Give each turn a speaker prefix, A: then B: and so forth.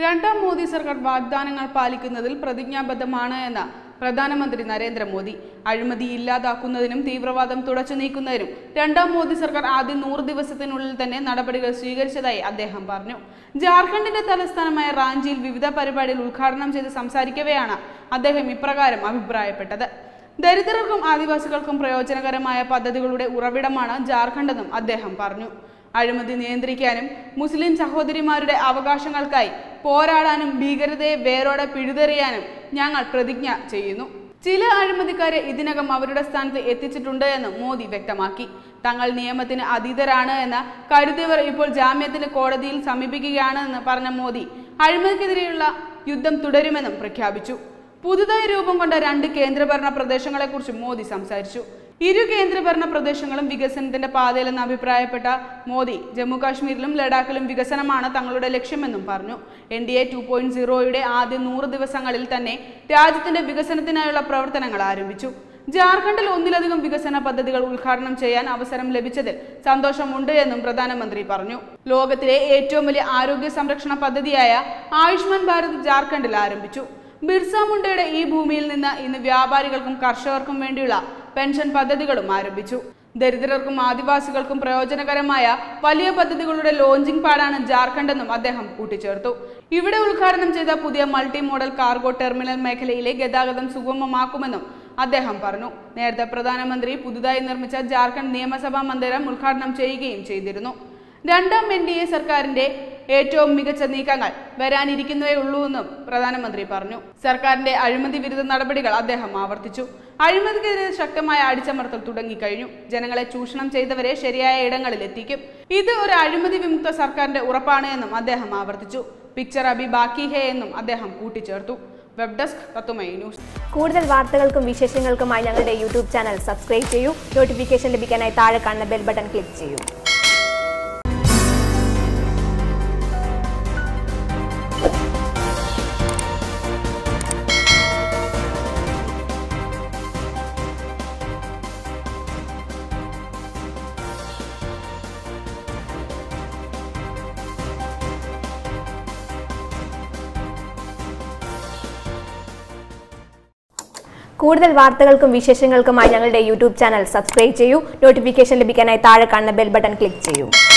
A: രണ്ടാം മോദി സർക്കാർ വാഗ്ദാനങ്ങൾ പാലിക്കുന്നതിൽ പ്രതിജ്ഞാബദ്ധമാണ് എന്ന് പ്രധാനമന്ത്രി നരേന്ദ്രമോദി അഴിമതി ഇല്ലാതാക്കുന്നതിനും തീവ്രവാദം തുടച്ചു നീക്കുന്നതിനും രണ്ടാം മോദി സർക്കാർ ആദ്യ നൂറ് ദിവസത്തിനുള്ളിൽ തന്നെ നടപടികൾ സ്വീകരിച്ചതായി അദ്ദേഹം പറഞ്ഞു ജാർഖണ്ഡിന്റെ തലസ്ഥാനമായ റാഞ്ചിയിൽ വിവിധ പരിപാടികൾ ഉദ്ഘാടനം ചെയ്ത് സംസാരിക്കവെയാണ് അദ്ദേഹം ഇപ്രകാരം അഭിപ്രായപ്പെട്ടത് ദരിദ്രർക്കും ആദിവാസികൾക്കും പ്രയോജനകരമായ പദ്ധതികളുടെ ഉറവിടമാണ് ജാർഖണ്ഡെന്നും അദ്ദേഹം പറഞ്ഞു അഴിമതി നിയന്ത്രിക്കാനും മുസ്ലിം സഹോദരിമാരുടെ അവകാശങ്ങൾക്കായി പോരാടാനും ഭീകരതയെ വേരോടെ പിഴുതെറിയാനും ഞങ്ങൾ പ്രതിജ്ഞ ചെയ്യുന്നു ചില അഴിമതിക്കാരെ ഇതിനകം അവരുടെ സ്ഥാനത്ത് എത്തിച്ചിട്ടുണ്ട് എന്ന് മോദി വ്യക്തമാക്കി തങ്ങൾ നിയമത്തിന് അതീതരാണ് എന്ന് കരുതിയവർ ഇപ്പോൾ ജാമ്യത്തിന് കോടതിയിൽ സമീപിക്കുകയാണ് എന്ന് പറഞ്ഞ മോദി അഴിമതിക്കെതിരെയുള്ള യുദ്ധം തുടരുമെന്നും പ്രഖ്യാപിച്ചു പുതുതായി രൂപം കൊണ്ട രണ്ട് കേന്ദ്രഭരണ പ്രദേശങ്ങളെക്കുറിച്ച് മോദി സംസാരിച്ചു ഇരു കേന്ദ്രഭരണ പ്രദേശങ്ങളും വികസനത്തിന്റെ പാതയിലെന്ന് അഭിപ്രായപ്പെട്ട മോദി ജമ്മു കാശ്മീരിലും ലഡാക്കിലും വികസനമാണ് തങ്ങളുടെ ലക്ഷ്യമെന്നും പറഞ്ഞു N D A two point സീറോയുടെ ആദ്യ നൂറ് ദിവസങ്ങളിൽ തന്നെ രാജ്യത്തിന്റെ വികസനത്തിനായുള്ള പ്രവർത്തനങ്ങൾ ആരംഭിച്ചു ജാർഖണ്ഡിൽ ഒന്നിലധികം വികസന പദ്ധതികൾ ഉദ്ഘാടനം ചെയ്യാൻ അവസരം ലഭിച്ചതിൽ സന്തോഷമുണ്ട് എന്നും പ്രധാനമന്ത്രി പറഞ്ഞു ലോകത്തിലെ ഏറ്റവും വലിയ ആരോഗ്യ സംരക്ഷണ പദ്ധതിയായ ആയുഷ്മാൻ ഭാരത് ജാർഖണ്ഡിൽ ആരംഭിച്ചു ബിർസ മുണ്ടയുടെ ഈ ഭൂമിയിൽ നിന്ന് ഇന്ന് വ്യാപാരികൾക്കും കർഷകർക്കും വേണ്ടിയുള്ള പെൻഷൻ പദ്ധതികളും ആരംഭിച്ചു ദരിദ്രർക്കും ആദിവാസികൾക്കും പ്രയോജനകരമായ വലിയ പദ്ധതികളുടെ ലോഞ്ചിംഗ് പാടാണ് ജാർഖണ്ഡ് എന്നും അദ്ദേഹം കൂട്ടിച്ചേർത്തു ഇവിടെ ഉദ്ഘാടനം ചെയ്ത പുതിയ മൾട്ടി മോഡൽ കാർഗോ ടെർമിനൽ മേഖലയിലെ ഗതാഗതം സുഗമമാക്കുമെന്നും അദ്ദേഹം പറഞ്ഞു നേരത്തെ പ്രധാനമന്ത്രി പുതുതായി നിർമ്മിച്ച ജാർഖണ്ഡ് നിയമസഭാ മന്ദിരം ഉദ്ഘാടനം ചെയ്യുകയും ചെയ്തിരുന്നു രണ്ടാം എൻ ഡി എ സർക്കാരിന്റെ ഏറ്റവും മികച്ച നീക്കങ്ങൾ വരാനിരിക്കുന്നതേ ഉള്ളൂ എന്നും പ്രധാനമന്ത്രി പറഞ്ഞു സർക്കാരിന്റെ അഴിമതി വിരുദ്ധ നടപടികൾ അദ്ദേഹം ആവർത്തിച്ചു അഴിമതിക്കെതിരെ ശക്തമായ അടിച്ചമർത്തൽ തുടങ്ങിക്കഴിഞ്ഞു ജനങ്ങളെ ചൂഷണം ചെയ്തവരെ ശരിയായ ഇടങ്ങളിൽ എത്തിക്കും ഇത് ഒരു അഴിമതി വിമുക്ത സർക്കാരിന്റെ ഉറപ്പാണ് എന്നും അദ്ദേഹം ആവർത്തിച്ചു പിക്ചർ അബി ബാക്കി ഹേ എന്നും അദ്ദേഹം കൂട്ടിച്ചേർത്തു വെബ് ഡെസ്ക് തത്തുമൈ ന്യൂസ്
B: കൂടുതൽ വാർത്തകൾക്കും വിശേഷങ്ങൾക്കുമായി ഞങ്ങളുടെ യൂട്യൂബ് ചാനൽ സബ്സ്ക്രൈബ് ചെയ്യൂ നോട്ടിഫിക്കേഷൻ ലഭിക്കാനായി താഴെ കാണുന്ന ബെൽ ബട്ടൺ ക്ലിക്ക് ചെയ്യൂ കൂടുതൽ വാർത്തകൾക്കും വിശേഷങ്ങൾക്കുമായി ഞങ്ങളുടെ യൂട്യൂബ് ചാനൽ സബ്സ്ക്രൈബ് ചെയ്യൂ നോട്ടിഫിക്കേഷൻ ലഭിക്കാനായി താഴെ കാണുന്ന ബെൽ ബട്ടൺ ക്ലിക്ക് ചെയ്യൂ